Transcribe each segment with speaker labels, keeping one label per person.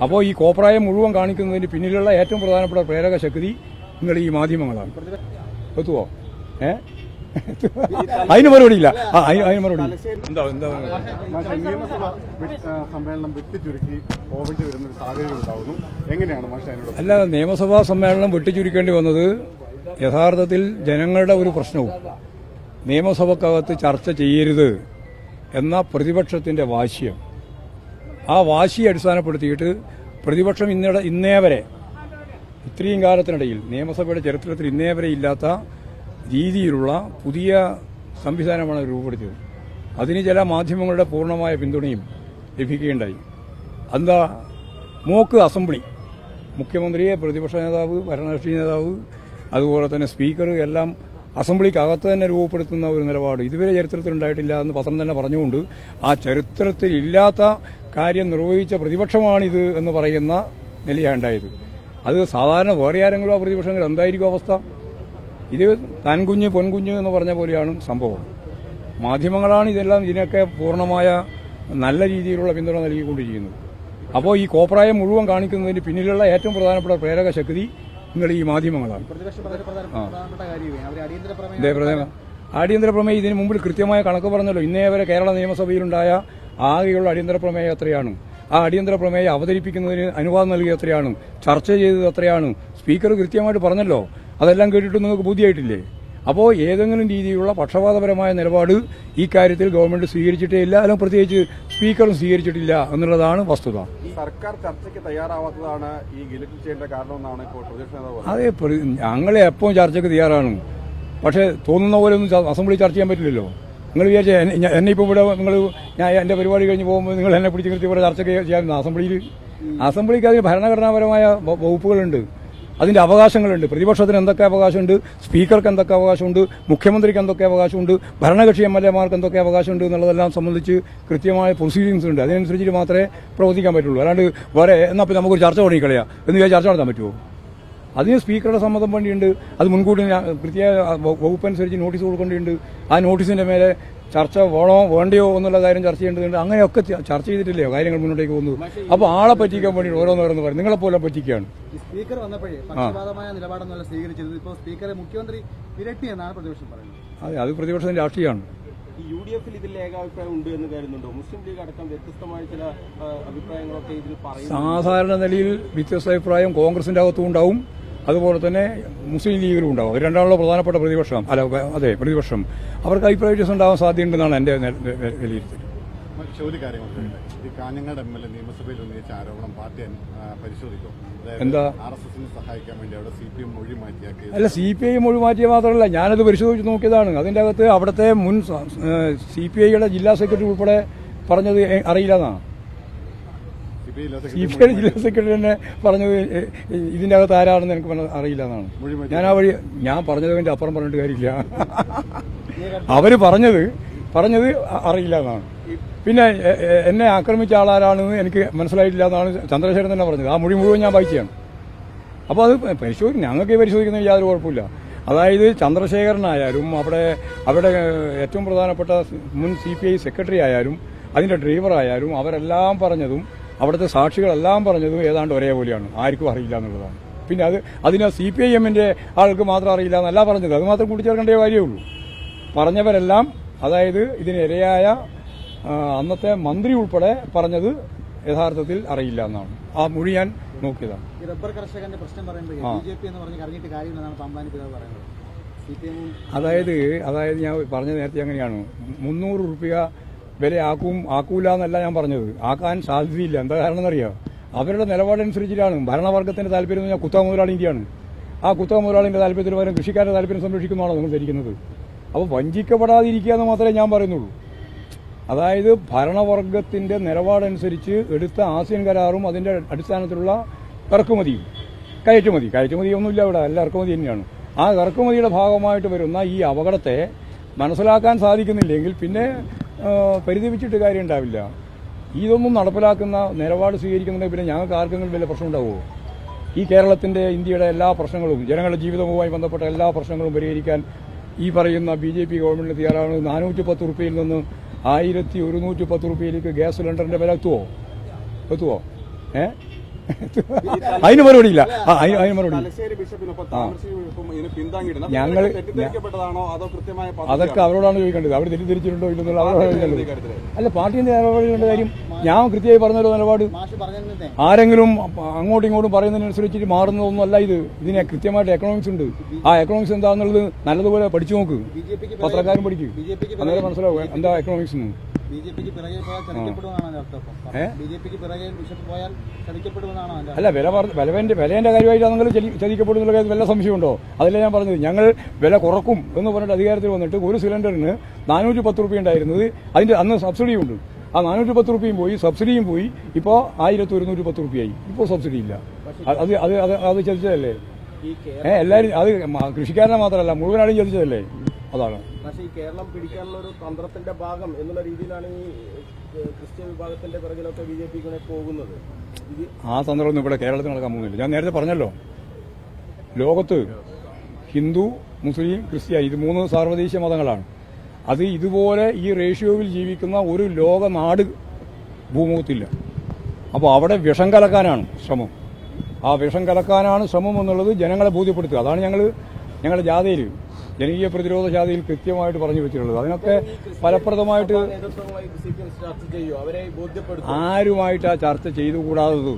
Speaker 1: അപ്പോൾ ഈ കോപ്രായം മുഴുവൻ കാണിക്കുന്നതിന് പിന്നിലുള്ള ഏറ്റവും പ്രധാനപ്പെട്ട പ്രേരക ശക്തി നിങ്ങൾ ഈ മാധ്യമങ്ങളാണ് എത്തുവോ ഏ അതിന് മറുപടി ഇല്ല ആ, അതിന് അതിന് മറുപടി ഇല്ല. എന്താ എന്താ
Speaker 2: മാഷെ, നിയമസഭ വി- ആ, സമ്മേളനം വെട്ടിച്ചുരുക്കി പോകേണ്ടി വരുന്ന ഒരു സാഹചര്യം ഉണ്ടാവുന്നു എങ്ങനെയാണ് മാഷ അതിനോട്
Speaker 1: അല്ല നിയമസഭാ സമ്മേളനം വെട്ടിച്ചുരുക്കേണ്ടി വന്നത് യഥാർത്ഥത്തിൽ ജനങ്ങളുടെ ഒരു പ്രശ്നവും നിയമസഭക്കകത്ത് ചർച്ച ചെയ്യരുത് എന്ന പ്രതിപക്ഷത്തിന്റെ വാശിയാണ് ആ വാശിയെ അടിസ്ഥാനപ്പെടുത്തിയിട്ട് പ്രതിപക്ഷം ഇന്നിടെ ഇന്നേ വരെ ഇത്രയും കാലത്തിനിടയിൽ നിയമസഭയുടെ ചരിത്രത്തിൽ ഇന്നേ വരെ ഇല്ലാത്ത രീതിയിലുള്ള പുതിയ സംവിധാനമാണ് രൂപപ്പെടുത്തിയത് അതിന് ചില മാധ്യമങ്ങളുടെ പൂർണ്ണമായ പിന്തുണയും ലഭിക്കുകയുണ്ടായി എന്താ മോക്ക് അസംബ്ലി മുഖ്യമന്ത്രിയെ പ്രതിപക്ഷ നേതാവ് ഭരണകക്ഷി നേതാവ് അതുപോലെ തന്നെ സ്പീക്കർ എല്ലാം അസംബ്ലിക്കകത്ത് തന്നെ രൂപപ്പെടുത്തുന്ന ഒരു നിലപാട് ഇതുവരെ ചരിത്രത്തിൽ ഉണ്ടായിട്ടില്ല എന്ന് പത്രം തന്നെ പറഞ്ഞുകൊണ്ട് ആ ചരിത്രത്തിൽ ഇല്ലാത്ത കാര്യം നിർവഹിച്ച പ്രതിപക്ഷമാണിത് എന്ന് പറയുന്ന നിലയാണ് ഉണ്ടായത് അത് സാധാരണ വേറെ ആരെങ്കിലും ആ പ്രതിപക്ഷങ്ങൾ എന്തായിരിക്കും അവസ്ഥ ഇത് താൻകുഞ്ഞ് പൊൻകുഞ്ഞ് എന്ന് പറഞ്ഞ പോലെയാണ് സംഭവം മാധ്യമങ്ങളാണ് ഇതെല്ലാം ഇതിനൊക്കെ പൂർണ്ണമായ നല്ല രീതിയിലുള്ള പിന്തുണ നൽകിക്കൊണ്ടിരിക്കുന്നത് അപ്പോൾ ഈ കോപ്രായം മുഴുവൻ കാണിക്കുന്നതിന് പിന്നിലുള്ള ഏറ്റവും പ്രധാനപ്പെട്ട പ്രേരക ശക്തി നിങ്ങൾ ഈ മാധ്യമങ്ങളാണ്
Speaker 3: പ്രതിപക്ഷം പറഞ്ഞ പ്രധാന- പ്രധാനപ്പെട്ട കാര്യമേ അവർ അടിയന്തര പ്രമേയം
Speaker 1: ഇതേ പ്രധാന അടിയന്തര പ്രമേയം ഇതിന് മുമ്പിൽ കൃത്യമായ കണക്ക് പറഞ്ഞല്ലോ ഇന്നേ വരെ കേരള നിയമസഭയിലുണ്ടായ ആകെയുള്ള അടിയന്തര പ്രമേയം എത്രയാണ് ആ അടിയന്തര പ്രമേയം അവതരിപ്പിക്കുന്നതിന് അനുവാദം നൽകിയത് എത്രയാണ് ചർച്ച ചെയ്തത് എത്രയാണ് സ്പീക്കർ കൃത്യമായിട്ട് പറഞ്ഞല്ലോ അതെല്ലാം കേട്ടിട്ട് നിങ്ങൾക്ക് ബുദ്ധിയായിട്ടില്ലേ അപ്പോൾ ഏതെങ്കിലും രീതിയിലുള്ള പക്ഷപാതപരമായ നിലപാട് ഈ കാര്യത്തിൽ ഗവൺമെന്റ് സ്വീകരിച്ചിട്ടേ ഇല്ല അല്ലെങ്കിൽ പ്രത്യേകിച്ച് സ്പീക്കറും സ്വീകരിച്ചിട്ടില്ല എന്നുള്ളതാണ് വസ്തുത
Speaker 2: സർക്കാർ ചർച്ചയ്ക്ക് തയ്യാറാവാത്തതാണ് ഈ ഗിലിറ്റ് ചെയ്യേണ്ട കാരണമെന്നാണ് ഇപ്പോൾ പ്രതിപക്ഷ നേതാവ് പറയുന്നത്.
Speaker 1: അതെ പ്ര- ഞങ്ങളെ എപ്പോഴും ചർച്ചയ്ക്ക് തയ്യാറാണ് പക്ഷേ തോന്നുന്ന പോലെ ഒന്നും ച- അസംബ്ലി ചർച്ച ചെയ്യാൻ പറ്റില്ലല്ലോ നിങ്ങൾ വിചാരിച്ച എന്നെ- ഞാൻ- എന്നെ ഇപ്പോൾ ഇവിടെ നിങ്ങൾ ഞാൻ എന്റെ പരിപാടി കഴിഞ്ഞ് പോകുമ്പോൾ നിങ്ങൾ എന്നെ പിടിച്ച് നിർത്തി ഇവിടെ ചർച്ച ചെയ്യാൻ അസംബ്ലിയിൽ അസംബ്ലിക്ക് അതിന് ഭരണഘടനാപരമായ വ- വകുപ്പുകളുണ്ട് അതിന്റെ അവകാശങ്ങളുണ്ട് പ്രതിപക്ഷത്തിന് എന്തൊക്കെ അവകാശമുണ്ട് സ്പീക്കർക്ക് എന്തൊക്കെ അവകാശമുണ്ട് മുഖ്യമന്ത്രിക്ക് എന്തൊക്കെ അവകാശമുണ്ട് ഭരണകക്ഷി എം എൽ എമാർക്ക് എന്തൊക്കെ അവകാശമുണ്ട് എന്നുള്ളതെല്ലാം സംബന്ധിച്ച് കൃത്യമായ പ്രൊസീഡിങ്സ് ഉണ്ട് അതിനനുസരിച്ച് മാത്രമേ പ്രവർത്തിക്കാൻ പറ്റുള്ളൂ അല്ലാണ്ട് വേറെ എന്നാൽ പിന്നെ നമുക്കൊരു ചർച്ച തുടങ്ങിക്കളയാ എന്ന് വിചാരിച്ച് ചർച്ച നടത്താൻ പറ്റുമോ അതിന് സ്പീക്കറുടെ സമ്മതം വേണ്ടിയുണ്ട് അത് മുൻകൂട്ടി ഞാൻ പ്രത്യേക വകുപ്പനുസരിച്ച് നോട്ടീസ് കൊടുക്കേണ്ടിയുണ്ട് ആ നോട്ടീസിന്റെ മേലെ ചർച്ച വേണോ വേണ്ടയോ എന്നുള്ള കാര്യം ചർച്ച ചെയ്യേണ്ടതുണ്ട് അങ്ങനെയൊക്കെ ച- ചർച്ച ചെയ്തിട്ടില്ലയോ കാര്യങ്ങൾ മുന്നോട്ടേക്ക് പോകുന്നത് അപ്പോൾ ആളെ പറ്റിക്കാൻ വേണ്ടി ഓരോന്നോരോന്ന് പറയും നിങ്ങളെപ്പോലെ പറ്റിക്കുകയാണ്
Speaker 3: ഈ സ്പീക്കർ വന്നപ്പോഴേ പക്ഷപാതമായ നിലപാടെന്നല്ല സ്വീകരിച്ചത് ഇപ്പോൾ സ്പീക്കറെ മുഖ്യമന്ത്രി വിരട്ടി എന്നാണ് പ്രതിപക്ഷം പറയുന്നത്
Speaker 1: അതെ അത് പ്രതിപക്ഷത്തിന്റെ രാഷ്ട്രീയമാണ്
Speaker 4: ഈ യു ഡി എഫിൽ ഇതിൽ ഏകാഭിപ്രായം ഉണ്ട് എന്ന് കരുതുന്നുണ്ടോ മുസ്ലിം ലീഗ് അടക്കം വ്യത്യസ്തമായ ചില ആ, അഭിപ്രായങ്ങളൊക്കെ ഇതിൽ പറയുന്നു
Speaker 1: സാധാരണ നിലയിൽ വ്യത്യസ്ത അഭിപ്രായം കോൺഗ്രസിന്റെ അകത്തും ഉണ്ടാവും അതുപോലെ തന്നെ മുസ്ലിം ലീഗിലും ഉണ്ടാവും അവർ രണ്ടാമത് പ്രധാനപ്പെട്ട പ്രതിപക്ഷം അല്ല അതെ പ്രതിപക്ഷം അവർക്ക് അഭിപ്രായ വ്യത്യാസം ഉണ്ടാവാൻ സാധ്യതയുണ്ടെന്നാണ് എന്റെ നെ- നെ- വിലയിരുത്തൽ
Speaker 2: പക്ഷേ ഒരു കാര്യം കൂടെ. ഈ കാഞ്ഞങ്ങാട് എം എൽ എ നിയമസഭയിൽ ഉന്നയിച്ച ആരോപണം പാർട്ടി അൻ- ആ, പരിശോധിക്കും
Speaker 1: എന്താ?
Speaker 2: ആർ എസ് എസിനെ സഹായിക്കാൻ വേണ്ടി അവിടെ സി പി എം മൊഴി മാറ്റിയ കേസ്
Speaker 1: അല്ല സി പി ഐ മൊഴി മാറ്റിയ മാത്രമല്ല ഞാനത് പരിശോധിച്ച് നോക്കിയതാണ് അതിന്റെ അകത്ത് അവിടുത്തെ മുൻ സി പി ഐയുടെ ജില്ലാ സെക്രട്ടറി ഉൾപ്പെടെ പറഞ്ഞത് എ- അറിയില്ലെന്നാണ്
Speaker 2: സി പി ഐ ഇല്ലാത്ത
Speaker 1: സി പി ഐ ജില്ലാ സെക്രട്ടറി തന്നെ പറഞ്ഞത് എ, എ, ഇതിന്റെ അകത്ത് ആരാണെന്ന് എനിക്ക് പറഞ്ഞ- അറിയില്ലെന്നാണ്
Speaker 2: മൊഴി മാറ്റി.
Speaker 1: ഞാൻ ആ വഴി ഞാൻ പറഞ്ഞതിന്റെ അപ്പുറം പറഞ്ഞിട്ട് കാര്യമില്ല അവര് പറഞ്ഞത് പറഞ്ഞത് അ- അറിയില്ല എന്നാണ് പിന്നെ എ- എ- എന്നെ ആക്രമിച്ച ആളാരാണെന്ന് എനിക്ക് മനസ്സിലായിട്ടില്ല എന്നാണ് ചന്ദ്രശേഖരൻ തന്നെ പറഞ്ഞത് ആ മൊഴി മുഴുവൻ ഞാൻ വായിക്കുകയാണ് അപ്പോൾ അത് പരിശോധിക്കും ഞങ്ങൾക്ക് പരിശോധിക്കുന്നതിൽ യാതൊരു കുഴപ്പമില്ല അതായത് ചന്ദ്രശേഖരനായാലും അവിടെ അവിടെ ഏറ്റവും പ്രധാനപ്പെട്ട മുൻ സി പി ഐ സെക്രട്ടറി ആയാലും അതിന്റെ ഡ്രൈവറായാലും അവരെല്ലാം പറഞ്ഞതും അവിടുത്തെ സാക്ഷികളെല്ലാം പറഞ്ഞതും ഏതാണ്ട് ഒരേപോലെയാണ് ആർക്കും അറിയില്ല എന്നുള്ളതാണ് പിന്നെ അത് അതിന് സി പി ഐ എമ്മിന്റെ ആൾക്ക് മാത്രം അറിയില്ല എന്നല്ല പറഞ്ഞത് അത് മാത്രം കൂട്ടിച്ചേർക്കേണ്ട കാര്യമേ ഉള്ളൂ പറഞ്ഞവരെല്ലാം അതായത് ഇതിനിരയായ ആ, അന്നത്തെ മന്ത്രി ഉൾപ്പെടെ പറഞ്ഞത് യഥാർത്ഥത്തിൽ അറിയില്ല എന്നാണ് ആ മൊഴി ഞാൻ നോക്കിയതാണ്
Speaker 3: ഈ റബ്ബർ കർഷകന്റെ പ്രശ്നം പറയുമ്പോൾ
Speaker 1: ആ.
Speaker 3: ബി ജെ പി എന്ന് പറഞ്ഞ് കരഞ്ഞിട്ട് കാര്യമില്ലെന്നാണ് പാമ്പാനി പിതാവ് പറയുന്നത് സി പി എമ്മും
Speaker 1: അതായത് അതായത് ഞാൻ പറഞ്ഞ നേരത്തെ അങ്ങനെയാണ് മുന്നൂറ് റുപ്യ വില ആക്കും ആക്കൂല എന്നല്ല ഞാൻ പറഞ്ഞത് ആക്കാൻ സാധ്യതയില്ല എന്താ കാരണം എന്നറിയാം അവരുടെ നിലപാടനുസരിച്ചിട്ടാണ് ഭരണവർഗത്തിന്റെ താല്പര്യം എന്ന് പറഞ്ഞാൽ കുത്തക മുതലാളി ഇന്ത്യയാണ് ആ കുത്തക മുതലാളിന്റെ താല്പര്യത്തിന് പകരം കൃഷിക്കാരുടെ താല്പര്യം സംരക്ഷിക്കുന്നതാണോ നിങ്ങൾ ധരിക്കുന്നത് അപ്പോൾ വഞ്ചിക്കപ്പെടാതിരിക്കുക എന്ന് മാത്രമേ ഞാൻ പറയുന്നുള്ളൂ അതായത് ഭരണവർഗത്തിന്റെ നിലപാടനുസരിച്ച് എടുത്ത ആസിയൻ കരാറും അതിന്റെ അടിസ്ഥാനത്തിലുള്ള ഇറക്കുമതിയും കയറ്റുമതി കയറ്റുമതി ഒന്നുമില്ല ഇവിടെ എല്ലാം ഇറക്കുമതി തന്നെയാണ് ആ ഇറക്കുമതിയുടെ ഭാഗമായിട്ട് വരുന്ന ഈ അപകടത്തെ മനസ്സിലാക്കാൻ സാധിക്കുന്നില്ലെങ്കിൽ പിന്നെ ആ, പരിതപിച്ചിട്ട് കാര്യം ഉണ്ടാവില്ല ഇതൊന്നും നടപ്പിലാക്കുന്ന നിലപാട് സ്വീകരിക്കുന്നതിന് പിന്നെ ഞങ്ങൾക്ക് ആർക്കെങ്കിലും വലിയ പ്രശ്നം ഉണ്ടാവുമോ ഈ കേരളത്തിന്റെ ഇന്ത്യയുടെ എല്ലാ പ്രശ്നങ്ങളും ജനങ്ങളുടെ ജീവിതവുമായി ബന്ധപ്പെട്ട എല്ലാ പ്രശ്നങ്ങളും പരിഹരിക്കാൻ ഈ പറയുന്ന ബി ജെ പി ഗവൺമെന്റ് തയ്യാറാണ് നാനൂറ്റി പത്ത് റുപ്യയിൽ നിന്ന് ആയിരത്തി ഒരുന്നൂറ്റി പത്ത് റുപ്യയിലേക്ക് ഗ്യാസ് സിലിണ്ടറിന്റെ വില എത്തുവോ എത്തുവോ ഏ അതിന് മറുപടി ഇല്ല ആ, അതിന് അതിന് മറുപടി ഇല്ല.
Speaker 2: തലശ്ശേരി ബിഷപ്പിനൊപ്പം താമരശ്ശേരി ബിഷപ്പും ഇതിന് പിന്താങ്ങിയിടുന്നു അപ്പോൾ
Speaker 1: ഞങ്ങൾ
Speaker 2: ഇതൊക്കെ തെറ്റിദ്ധരിക്കപ്പെട്ടതാണോ അതോ കൃത്യമായ
Speaker 1: അതൊക്കെ അവരോടാണ് ചോദിക്കേണ്ടത് അവർ തെറ്റിദ്ധരിച്ചിട്ടുണ്ടോ ഇല്ലെന്നുള്ള അവരോടാണ് ചോദിക്കേണ്ടത് അല്ല പാർട്ടിന്റെ നിലപാടുകളുടെ കാര്യം ഞാൻ കൃത്യമായി പറഞ്ഞൊരു നിലപാട്
Speaker 3: മാഷ് പറഞ്ഞതിനെ
Speaker 1: ആരെങ്കിലും അങ്ങോട്ടും ഇങ്ങോട്ടും പറയുന്നതിനനുസരിച്ച് മാറുന്നതൊന്നുമല്ല ഇത് ഇതിനെ കൃത്യമായിട്ട് എക്കണോമിക്സ് ഉണ്ട് ആ എക്കണോമിക്സ് എന്താണെന്നുള്ളത് നല്ലതുപോലെ പഠിച്ചു നോക്ക്
Speaker 3: ബി ജെ പിക്ക്
Speaker 1: പത്രക്കാരും പഠിക്കും
Speaker 3: ബി ജെ പിക്ക്
Speaker 1: അന്നേരം മനസ്സിലാവും എന്താ എക്കണോമിക്സ് എന്ന്
Speaker 3: ബി ജെ പിക്ക് പിറകെ പോയാൽ ചതിക്കപ്പെടുമെന്നാണ് അതിന്റെ അർത്ഥം
Speaker 1: ഏ?
Speaker 3: ബി ജെ പിക്ക് പിറകെ ബിഷപ്പ് പോയാൽ ചതിക്കപ്പെടുമെന്നാണ് അതിന്റെ
Speaker 1: അല്ല വില പറ- വിലവേന്റെ വിലേന്റെ കാര്യമായിട്ടാണെങ്കിൽ ചതിക്കപ്പെടുന്നുള്ള കാര്യം വല്ല സംശയമുണ്ടോ അതല്ല ഞാൻ പറഞ്ഞത് ഞങ്ങൾ വില കുറക്കും എന്ന് പറഞ്ഞിട്ട് അധികാരത്തിൽ വന്നിട്ട് ഒരു സിലിണ്ടറിന് നാനൂറ്റി പത്ത് റുപ്യ ഉണ്ടായിരുന്നത് അതിന്റെ അന്ന് സബ്സിഡിയും ഉണ്ട് ആ നാനൂറ്റി പത്ത് റുപ്യയും പോയി സബ്സിഡിയും പോയി ഇപ്പോൾ ആയിരത്തി ഒരുന്നൂറ്റി പത്ത് റുപ്യയായി ഇപ്പോൾ സബ്സിഡി ഇല്ല അത് അത് അത് അത് അത് ചതിച്ചതല്ലേ
Speaker 4: ഈ കേ-
Speaker 1: ഏ എല്ലാവരും അത് മ- കൃഷിക്കാരനെ മാത്രമല്ല മുഴുവനാളും ചതിച്ചതല്ലേ അതാണ്
Speaker 4: പക്ഷേ ഈ കേരളം പിടിക്കാനുള്ള ഒരു തന്ത്രത്തിന്റെ ഭാഗം എന്നുള്ള രീതിയിലാണ് ഈ ഏഹ്, ക്രിസ്ത്യൻ വിഭാഗത്തിന്റെ പിറകിലൊക്കെ ബി ജെ പി ഇങ്ങനെ പോകുന്നത് ഇത്
Speaker 1: ആ തന്ത്രമൊന്നും ഇവിടെ കേരളത്തിൽ നടക്കാൻ പോകുന്നില്ല ഞാൻ നേരത്തെ പറഞ്ഞല്ലോ ലോകത്ത് ഹിന്ദു മുസ്ലിം ക്രിസ്ത്യാനി ഇത് മൂന്ന് സാർവദേശീയ മതങ്ങളാണ് അത് ഇതുപോലെ ഈ റേഷ്യോയിൽ ജീവിക്കുന്ന ഒരു ലോക നാട് ഭൂമുഖത്തില്ല അപ്പോൾ അവിടെ വിഷം കലക്കാനാണ് ശ്രമം ആ വിഷം കലക്കാനാണ് ശ്രമം എന്നുള്ളത് ജനങ്ങളെ ബോധ്യപ്പെടുത്തുക അതാണ് ഞങ്ങൾ ഞങ്ങളുടെ ജാഥയിൽ ജനകീയ പ്രതിരോധ ജാഥയിൽ കൃത്യമായിട്ട് പറഞ്ഞു വെച്ചിട്ടുള്ളത് അതിനൊക്കെ ഫലപ്രദമായിട്ട്
Speaker 4: നേതൃത്വവുമായി സി പി എം ചർച്ച ചെയ്യൂ അവരെ ബോധ്യപ്പെടുത്തും
Speaker 1: ആരുമായിട്ട് ആ ചർച്ച ചെയ്തുകൂടാത്തത്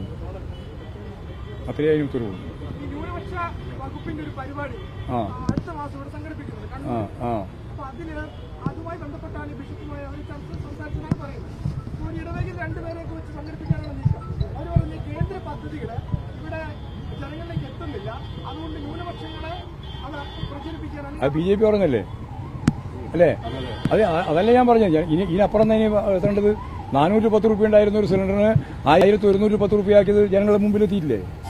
Speaker 1: അത്രയേ അതിന് ഉത്തരവുള്ളൂ
Speaker 5: ഈ ന്യൂനപക്ഷ വകുപ്പിന്റെ ഒരു പരിപാടി
Speaker 1: ആ
Speaker 5: അടുത്ത മാസം ഇവിടെ സംഘടിപ്പിക്കുന്നത് കണ്ണൂർ.
Speaker 1: ആ ആ
Speaker 5: അപ്പൊ അതിന് അതുമായി ബന്ധപ്പെട്ടാണ് ഈ ബിഷപ്പുമായി അവർ ചർച്ച സംസാരിച്ചതാണ് പറയുന്നത് ഇപ്പോൾ ഒരു ഇടവകയിൽ രണ്ടുപേരെയൊക്കെ വെച്ച് സംഘടിപ്പിക്കാനുള്ള നീക്കം അവർ പറഞ്ഞ കേന്ദ്ര പദ്ധതികൾ ഇവിടെ ജനങ്ങളിലേക്ക് എത്തുന്നില്ല അതുകൊണ്ട് ന്യൂനപക്ഷങ്ങളെ അത് പ്രചരിപ്പിക്കാനാണ്
Speaker 1: അത് ബി ജെ പി പറഞ്ഞല്ലേ അല്ലേ അതെ അ- അതല്ലേ ഞാൻ പറഞ്ഞത് ഞാൻ ഇനി ഇതിനപ്പുറം തന്നെ ഇനി എത്തേണ്ടത് നാനൂറ്റി പത്ത് റുപ്യ ഉണ്ടായിരുന്ന ഒരു സിലിണ്ടറിന് ആയിരത്തി ഒരുന്നൂറ്റി പത്ത് റുപ്യ ആക്കിയത് ജനങ്ങളുടെ മുമ്പിൽ എത്തിയില്ലേ